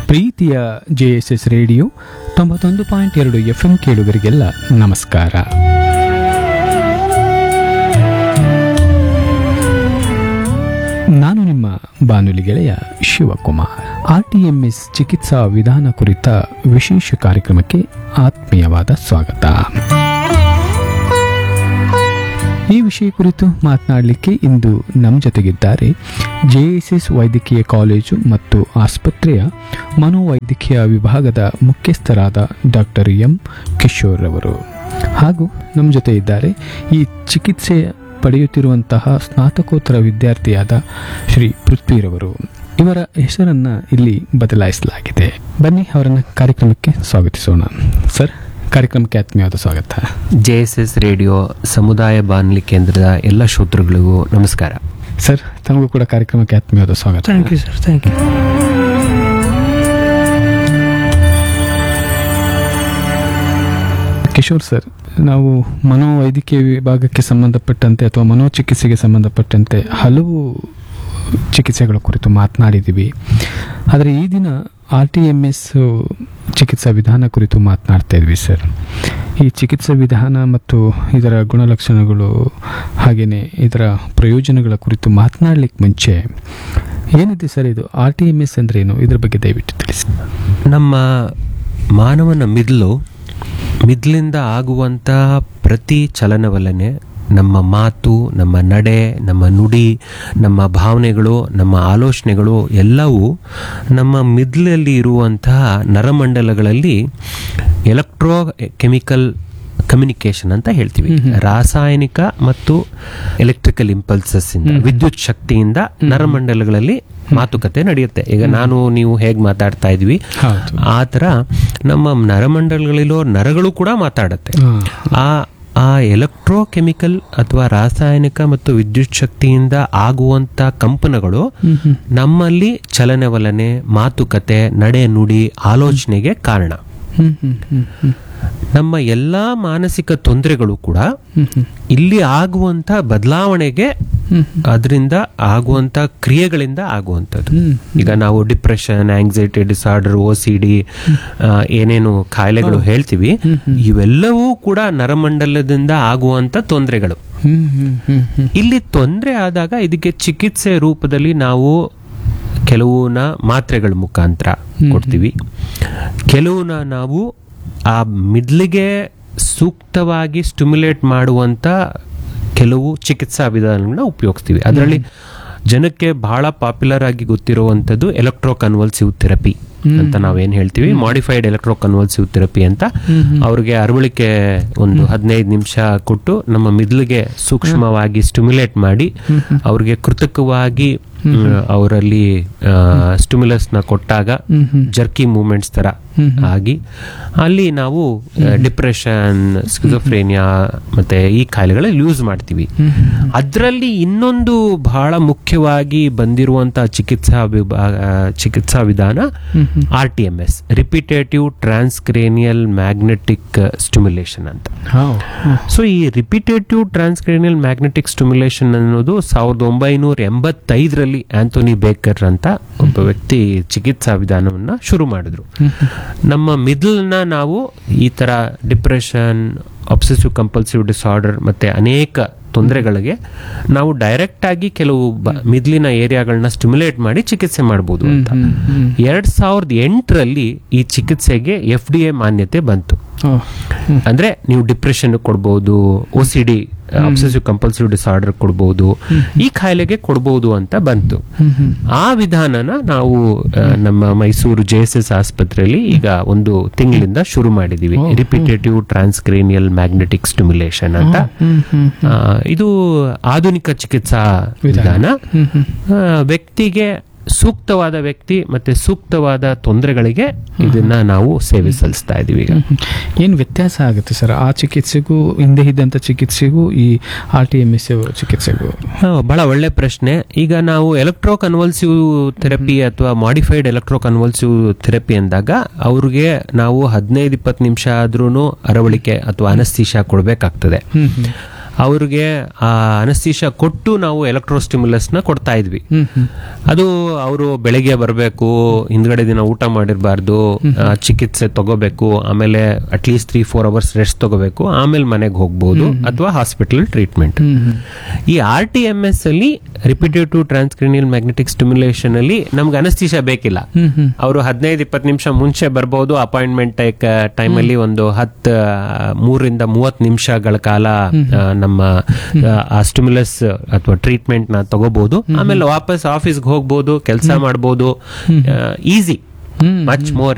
ಪ್ರೀತಿಯ J S S radio ತೊಂಬತ್ತೊಂದು point ಎರಡು ಎಫ್ ಎಂ ಕೇಳುಗರಿಗೆಲ್ಲ ನಮಸ್ಕಾರ ನಾನು ನಿಮ್ಮ ಬಾನುಲಿ ಗೆಳೆಯ Shivakumar R T M S ಚಿಕಿತ್ಸಾ ವಿಧಾನ ಕುರಿತ ವಿಶೇಷ ಕಾರ್ಯಕ್ರಮಕ್ಕೆ ಆತ್ಮೀಯವಾದ ಸ್ವಾಗತ ಈ ವಿಷಯ ಕುರಿತು ಮಾತನಾಡಲಿಕ್ಕೆ ಇಂದು ನಮ್ಮ ಜೊತೆಗಿದ್ದಾರೆ ಜೆಎಸ್ಎಸ್ ವೈದ್ಯಕೀಯ ಕಾಲೇಜು ಮತ್ತು ಆಸ್ಪತ್ರೆಯ ಮನೋವೈದ್ಯಕೀಯ ವಿಭಾಗದ ಮುಖ್ಯಸ್ಥರಾದ ಡಾಕ್ಟರ್ ಎಂ ಕಿಶೋರ್ ಅವರು ಹಾಗೂ ನಮ್ಮ ಜೊತೆ ಇದ್ದಾರೆ ಈ ಚಿಕಿತ್ಸೆ ಪಡೆಯುತ್ತಿರುವಂತಹ ಸ್ನಾತಕೋತ್ತರ ವಿದ್ಯಾರ್ಥಿಯಾದ ಶ್ರೀ ಪೃಥ್ವಿರವರು ಇವರ ಹೆಸರನ್ನ ಇಲ್ಲಿ ಬದಲಾಯಿಸಲಾಗಿದೆ ಬನ್ನಿ ಅವರನ್ನ ಕಾರ್ಯಕ್ರಮಕ್ಕೆ ಸ್ವಾಗತಿಸೋಣ ಸರ್ ಕಾರ್ಯಕ್ರಮಕ್ಕೆ ಆತ್ಮೀಯವಾದ ಸ್ವಾಗತ ಜೆ ಎಸ್ ಎಸ್ ರೇಡಿಯೋ ಸಮುದಾಯ ಬಾನುಲಿ ಕೇಂದ್ರದ ಎಲ್ಲ ಶ್ರೋತೃಗಳಿಗೂ ನಮಸ್ಕಾರ ಸರ್ ತಮಗೂ ಕೂಡ ಕಾರ್ಯಕ್ರಮಕ್ಕೆ ಆತ್ಮೀಯವಾದ ಸ್ವಾಗತ thank you sir thank you Kishore sir ನಾವು ಮನೋವೈದ್ಯಕೀಯ ವಿಭಾಗಕ್ಕೆ ಸಂಬಂಧಪಟ್ಟಂತೆ ಅಥವಾ ಮನೋಚಿಕಿತ್ಸೆಗೆ ಸಂಬಂಧಪಟ್ಟಂತೆ ಹಲವು ಚಿಕಿತ್ಸೆಗಳ ಕುರಿತು ಮಾತನಾಡಿದ್ದೀವಿ ಆದರೆ ಈ ದಿನ ಆರ್ ಟಿ ಎಮ್ ಎಸ್ ಚಿಕಿತ್ಸಾ ವಿಧಾನ ಕುರಿತು ಮಾತನಾಡ್ತಾ ಇದ್ವಿ ಸರ್ ಈ ಚಿಕಿತ್ಸಾ ವಿಧಾನ ಮತ್ತು ಇದರ ಗುಣಲಕ್ಷಣಗಳು ಹಾಗೆಯೇ ಇದರ ಪ್ರಯೋಜನಗಳ ಕುರಿತು ಮಾತನಾಡಲಿಕ್ಕೆ ಮುಂಚೆ ಏನಿದೆ ಸರ್ ಇದು ಆರ್ ಟಿ ಎಮ್ ಎಸ್ ಅಂದ್ರೆ ಏನು ಇದ್ರ ಬಗ್ಗೆ ದಯವಿಟ್ಟು ತಿಳಿಸಿ ನಮ್ಮ ಮಾನವನ ಮಿದ್ಲು ಮಿದ್ಲಿಂದ ಆಗುವಂತಹ ಪ್ರತಿ ಚಲನವಲನೆ ನಮ್ಮ ಮಾತು ನಮ್ಮ ನಡೆ ನಮ್ಮ ನುಡಿ ನಮ್ಮ ಭಾವನೆಗಳು ನಮ್ಮ ಆಲೋಚನೆಗಳು ಎಲ್ಲವೂ ನಮ್ಮ ಮಿದ್ಲಲ್ಲಿ ಇರುವಂತಹ ನರಮಂಡಲಗಳಲ್ಲಿ ಎಲೆಕ್ಟ್ರೋ ಕೆಮಿಕಲ್ ಕಮ್ಯುನಿಕೇಶನ್ ಅಂತ ಹೇಳ್ತೀವಿ ರಾಸಾಯನಿಕ ಮತ್ತು ಎಲೆಕ್ಟ್ರಿಕಲ್ ಇಂಪಲ್ಸಸ್ ಇಂದ ವಿದ್ಯುತ್ ಶಕ್ತಿಯಿಂದ ನರಮಂಡಲಗಳಲ್ಲಿ ಮಾತುಕತೆ ನಡೆಯುತ್ತೆ ಈಗ ನಾನು ನೀವು ಹೇಗೆ ಮಾತಾಡ್ತಾ ಇದ್ವಿ ಹೌದು ಆ ಥರ ನಮ್ಮ ನರಮಂಡಲಗಳಿರೋ ನರಗಳು ಕೂಡ ಮಾತಾಡುತ್ತೆ ಆ ಆ ಎಲೆಕ್ಟ್ರೋಕೆಮಿಕಲ್ ಅಥವಾ ರಾಸಾಯನಿಕ ಮತ್ತು ವಿದ್ಯುತ್ ಶಕ್ತಿಯಿಂದ ಆಗುವಂತ ಕಂಪನಗಳು ನಮ್ಮಲ್ಲಿ ಚಲನವಲನೆ ಮಾತುಕತೆ ನಡೆ ನುಡಿ ಆಲೋಚನೆಗೆ ಕಾರಣ ಹ್ಮ್ ಹ್ಮ್ ಹ್ಮ್ ಹ್ಮ್ ನಮ್ಮ ಎಲ್ಲಾ ಮಾನಸಿಕ ತೊಂದರೆಗಳು ಕೂಡ ಇಲ್ಲಿ ಆಗುವಂತ ಬದಲಾವಣೆಗೆ ಅದರಿಂದ ಆಗುವಂತ ಕ್ರಿಯೆಗಳಿಂದ ಆಗುವಂಥದ್ದು ಈಗ ನಾವು depression anxiety disorder O C D ಏನೇನು ಕಾಯಿಲೆಗಳು ಹೇಳ್ತೀವಿ ಇವೆಲ್ಲವೂ ಕೂಡ ನರಮಂಡಲದಿಂದ ಆಗುವಂತ ತೊಂದರೆಗಳು ಹ್ಮ್ ಹ್ಮ್ ಹ್ಮ್ ಹ್ಮ್ ಇಲ್ಲಿ ತೊಂದರೆ ಆದಾಗ ಇದಕ್ಕೆ ಚಿಕಿತ್ಸೆ ರೂಪದಲ್ಲಿ ನಾವು ಕೆಲವುನ ಮಾತ್ರೆಗಳ ಮುಖಾಂತರ ಕೊಡ್ತೀವಿ ಕೆಲವುನ ನಾವು ಆ ಮಿಡ್ಲಿಗೆ ಸೂಕ್ತವಾಗಿ ಸ್ಟಿಮ್ಯುಲೇಟ್ ಮಾಡುವಂತ ಕೆಲವು ಚಿಕಿತ್ಸಾ ವಿಧಾನಗಳನ್ನ ಉಪಯೋಗಿಸ್ತೀವಿ ಅದರಲ್ಲಿ ಜನಕ್ಕೆ ಬಹಳ ಪಾಪ್ಯುಲರ್ ಆಗಿ ಗೊತ್ತಿರುವಂಥದ್ದು ಎಲೆಕ್ಟ್ರೋ ಕನ್ವಲ್ಸಿವ್ ಥೆರಪಿ ಅಂತ ನಾವೇನ್ ಹೇಳ್ತೀವಿ ಮಾಡಿಫೈಡ್ ಎಲೆಕ್ಟ್ರೋ ಕನ್ವಲ್ಸಿವ್ ಥೆರಪಿ ಅಂತ ಅವ್ರಿಗೆ ಅರವಳಿಕೆ ಒಂದು ಹದಿನೈದು ನಿಮಿಷ ಕೊಟ್ಟು ನಮ್ಮ ಮಿದ್ಲಿಗೆ ಸೂಕ್ಷ್ಮವಾಗಿ ಸ್ಟಿಮ್ಯುಲೇಟ್ ಮಾಡಿ ಅವ್ರಿಗೆ ಕೃತಕವಾಗಿ ಅವರಲ್ಲಿ ಸ್ಟಿಮ್ಯುಲಸ್ ನ ಕೊಟ್ಟಾಗ ಜರ್ಕಿ ಮೂಮೆಂಟ್ಸ್ ತರ ಆಗಿ ಅಲ್ಲಿ ನಾವು ಡಿಪ್ರೆಷನ್ ಸ್ಕಿಜೋಫ್ರೇನಿಯಾ ಮತ್ತೆ ಈ ಕಾಯಿಲೆಗಳಲ್ಲಿ ಯೂಸ್ ಮಾಡ್ತೀವಿ ಅದರಲ್ಲಿ ಇನ್ನೊಂದು ಬಹಳ ಮುಖ್ಯವಾಗಿ ಬಂದಿರುವಂತಹ ಚಿಕಿತ್ಸಾ ವಿಭಾಗ ಚಿಕಿತ್ಸಾ ವಿಧಾನ R T M S repetitive transcranial magnetic stimulation ಅಂತ ಹೌ ಸೊ ಈ ರಿಪಿಟೇಟಿವ್ ಟ್ರಾನ್ಸ್ಕ್ರೇನಿಯಲ್ ಮ್ಯಾಗ್ನೆಟಿಕ್ ಸ್ಟಿಮ್ಯುಲೇಷನ್ ಅನ್ನೋದು ಸಾವಿರದ ಒಂಬೈನೂರ ಎಂಬತ್ತೈದರಲ್ಲಿ ಆಂಥೋನಿ ಬೇಕರ್ ಅಂತ ಒಬ್ಬ ವ್ಯಕ್ತಿ ಚಿಕಿತ್ಸಾ ವಿಧಾನವನ್ನ ಶುರು ಮಾಡಿದ್ರು ನಮ್ಮ ಮಿಡ್ಲ್ನ ನಾವು ಈ ತರ ಡಿಪ್ರೆಷನ್ ಅಬ್ಸೆಸಿವ್ ಕಂಪಲ್ಸಿವ್ ಡಿಸಾರ್ಡರ್ ಮತ್ತೆ ಅನೇಕ ತೊಂದರೆಗಳಿಗೆ ನಾವು ಡೈರೆಕ್ಟ್ ಆಗಿ ಕೆಲವು ಬ- ಮಿದ್ಲಿನ ಏರಿಯಾಗಳನ್ನ ಸ್ಟಿಮ್ಯುಲೇಟ್ ಮಾಡಿ ಚಿಕಿತ್ಸೆ ಮಾಡಬಹುದು ಅಂತ ಎರಡ್ ಸಾವಿರದ ಎಂಟರಲ್ಲಿ ಈ ಚಿಕಿತ್ಸೆಗೆ ಎಫ್ ಡಿ ಎ ಮಾನ್ಯತೆ ಬಂತು ಅಂದ್ರೆ ನೀವು ಡಿಪ್ರೆಷನ್ ಕೊಡ್ಬೋದು O C D obsessive compulsive disorder ಕೊಡ್ಬೋದು ಈ ಕಾಯಿಲೆಗೆ ಕೊಡ್ಬೋದು ಅಂತ ಬಂತು ಆ ವಿಧಾನನ ನಾವು ಆ, ನಮ್ಮ ಮೈಸೂರು ಜೆ ಎಸ್ ಎಸ್ ಆಸ್ಪತ್ರೆಯಲ್ಲಿ ಈಗ ಒಂದು ತಿಂಗಳಿಂದ ಶುರು ಮಾಡಿದೀವಿ ರಿಪಿಟೇಟಿವ್ ಟ್ರಾನ್ಸ್ಕ್ರೇನಿಯಲ್ ಮ್ಯಾಗ್ನೆಟಿಕ್ ಸ್ಟಿಮ್ಯುಲೇಷನ್ ಅಂತ ಆ, ಇದು ಆಧುನಿಕ ಚಿಕಿತ್ಸಾ ವಿಧಾನ ಆ, ವ್ಯಕ್ತಿಗೆ ಸೂಕ್ತವಾದ ವ್ಯಕ್ತಿ ಮತ್ತೆ ಸೂಕ್ತವಾದ ತೊಂದರೆಗಳಿಗೆ ಇದನ್ನ ನಾವು ಸೇವೆ ಸಲ್ಲಿಸ್ತಾ ಇದೀವಿ ಈಗ ಏನು ವ್ಯತ್ಯಾಸ ಆಗುತ್ತೆ ಸರ್ ಆ ಚಿಕಿತ್ಸೆಗೂ ಹಿಂದೆ ಇದ್ದಂಥ ಚಿಕಿತ್ಸೆಗೂ ಈ ಆರ್ ಟಿ ಎಮ್ ಎಸ್ ಚಿಕಿತ್ಸೆಗೂ ಹಾ, ಬಹಳ ಒಳ್ಳೆ ಪ್ರಶ್ನೆ ಈಗ ನಾವು ಎಲೆಕ್ಟ್ರೋ ಕನ್ವಲ್ಸಿವ್ ಥೆರಪಿ ಅಥವಾ ಮಾಡಿಫೈಡ್ ಎಲೆಕ್ಟ್ರೋ ಕನ್ವಲ್ಸಿವ್ ಥೆರಪಿ ಅಂದಾಗ ಅವ್ರಿಗೆ ನಾವು ಹದಿನೈದು ಇಪ್ಪತ್ತು ನಿಮಿಷ ಆದ್ರೂ ಅರವಳಿಕೆ ಅಥವಾ ಅನಸ್ತೀಶ ಕೊಡಬೇಕಾಗ್ತದೆ ಅವ್ರಿಗೆ ಆ ಅನಸ್ತೀಶ ಕೊಟ್ಟು ನಾವು ಎಲೆಕ್ಟ್ರೋಸ್ಟಿಮ್ಯುಲಸ್ ನ ಕೊಡ್ತಾ ಇದ್ವಿ ಹ್ಮ್ ಹ್ಮ್ ಅದು ಅವರು ಬೆಳಿಗ್ಗೆ ಬರಬೇಕು ಹಿಂದ್ಗಡೆ ದಿನ ಊಟ ಮಾಡಿರಬಾರ್ದು ಚಿಕಿತ್ಸೆ ತಗೋಬೇಕು ಆಮೇಲೆ at least three four hours rest ತಗೋಬೇಕು ಆಮೇಲೆ ಮನೆಗೆ ಹೋಗ್ಬೋದು ಅಥವಾ ಹಾಸ್ಪಿಟಲ್ ಟ್ರೀಟ್ಮೆಂಟ್ ಹ್ಮ್ ಹ್ಮ್ ಈ ಆರ್ ಟಿ ಎಂ ಎಸ್ ಅಲ್ಲಿ ರಿಪಿಟೇಟಿವ್ ಟ್ರಾನ್ಸ್ಕ್ರಿನಿಯಲ್ ಮ್ಯಾಗ್ನೆಟಿಕ್ ಸ್ಟಿಮ್ಯುಲೇಷನ್ ಅಲ್ಲಿ ನಮ್ಗೆ ಅನಸ್ತೀಶ ಬೇಕಿಲ್ಲ ಹ್ಮ್ ಹ್ಮ್ ಅವರು ಹದಿನೈದು ಇಪ್ಪತ್ತು ನಿಮಿಷ ಮುಂಚೆ ಬರ್ಬೋದು ಅಪಾಯಿಂಟ್ಮೆಂಟ್ ಟೈಮಲ್ಲಿ ಒಂದು ಹತ್ತು ಮೂರರಿಂದ ಮೂವತ್ತು ನಿಮಿಷಗಳ ಕಾಲ ಆ, ನಮ್ಮ ಆ ಸ್ಟಿಮ್ಯುಲಸ್ ಅಥವಾ ಟ್ರೀಟ್ಮೆಂಟ್ ನ ತಗೋಬಹುದು ಆಮೇಲೆ ವಾಪಸ್ ಆಫೀಸ್ಗೆ ಹೋಗ್ಬೋದು ಕೆಲಸ ಮಾಡ್ಬೋದು ಈಸಿ ಹ್ಮ್ ಮಚ್ ಮೋರ್